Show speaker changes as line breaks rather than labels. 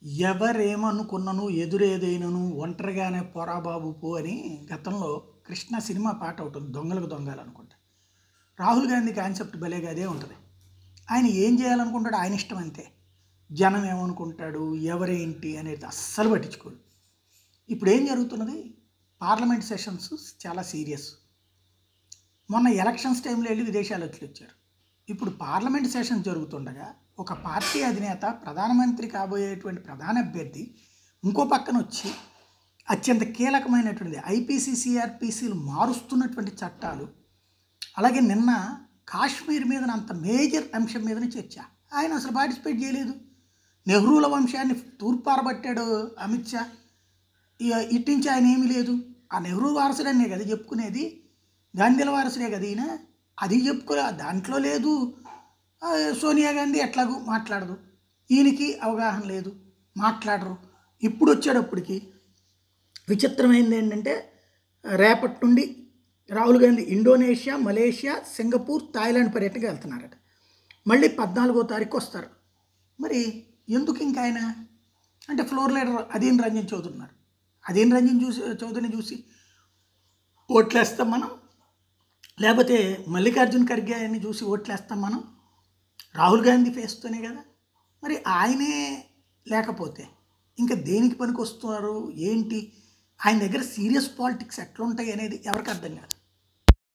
ఎవరేమనుకున్నను ఎదురేదైనను ఒంటరిగానే పోరా బాబు పో అని గతంలో కృష్ణ సినిమా పాట ఒకటి ఉంది దొంగలకు దొంగలు అనుకుంటా రాహుల్ గాంధీ కాన్సెప్ట్ భలేగా అదే ఉంటుంది ఆయన ఏం చేయాలనుకుంటాడు ఆయన ఇష్టం అంతే జనం ఏమనుకుంటాడు ఎవరేంటి అనేది అస్సలు పట్టించుకోడు ఇప్పుడు ఏం జరుగుతున్నది పార్లమెంట్ సెషన్స్ చాలా సీరియస్ మొన్న ఎలక్షన్స్ టైంలో వెళ్ళి విదేశాలు వచ్చి వచ్చారు ఇప్పుడు పార్లమెంట్ సెషన్ జరుగుతుండగా ఒక పార్టీ అధినేత ప్రధానమంత్రి కాబోయేటువంటి ప్రధాన అభ్యర్థి ఇంకో పక్కన వచ్చి అత్యంత కీలకమైనటువంటిది ఐపీసీ సిఆర్పిసిలు మారుస్తున్నటువంటి చట్టాలు అలాగే నిన్న కాశ్మీర్ మీద అంత మేజర్ అంశం మీదనే చర్చ ఆయన అసలు పార్టిసిపేట్ చేయలేదు నెహ్రూల వంశాన్ని తూర్పారబట్టాడు అమిత్ షా ఇక ఇట్టించి ఆయన ఏమీ లేదు ఆ నెహ్రూ వారసుడనే కదా చెప్పుకునేది గాంధీల వారసుడే కదా ఈయన అది చెప్పుకోలే దాంట్లో లేదు ఆ, సోనియా గాంధీ ఎట్లాగూ మాట్లాడదు ఈయనకి అవగాహన లేదు మాట్లాడరు ఇప్పుడు వచ్చేటప్పటికి విచిత్రమైనది ఏంటంటే రేపటి నుండి Rahul Gandhi Indonesia Malaysia Singapore Thailand పర్యటనకి వెళ్తున్నారట మళ్ళీ పద్నాలుగో తారీఖు వస్తారు మరి ఎందుకు ఇంకా ఆయన అంటే ఫ్లోర్ లీడర్ అదేం రంజన్ చౌదరి ఉన్నారు అదేం రంజన్ చూసి చౌదరిని చూసి ఓట్లేస్తాం మనం లేకపోతే మల్లికార్జున్ ఖర్గే ఆయన్ని చూసి ఓట్లేస్తాం మనం రాహుల్ గాంధీ ఫేస్తోనే కదా మరి ఆయనే లేకపోతే ఇంకా దేనికి పనికి వస్తున్నారు ఏంటి ఆయన దగ్గర సీరియస్ పాలిటిక్స్ ఎట్లుంటాయి అనేది ఎవరికి అర్థం కాదు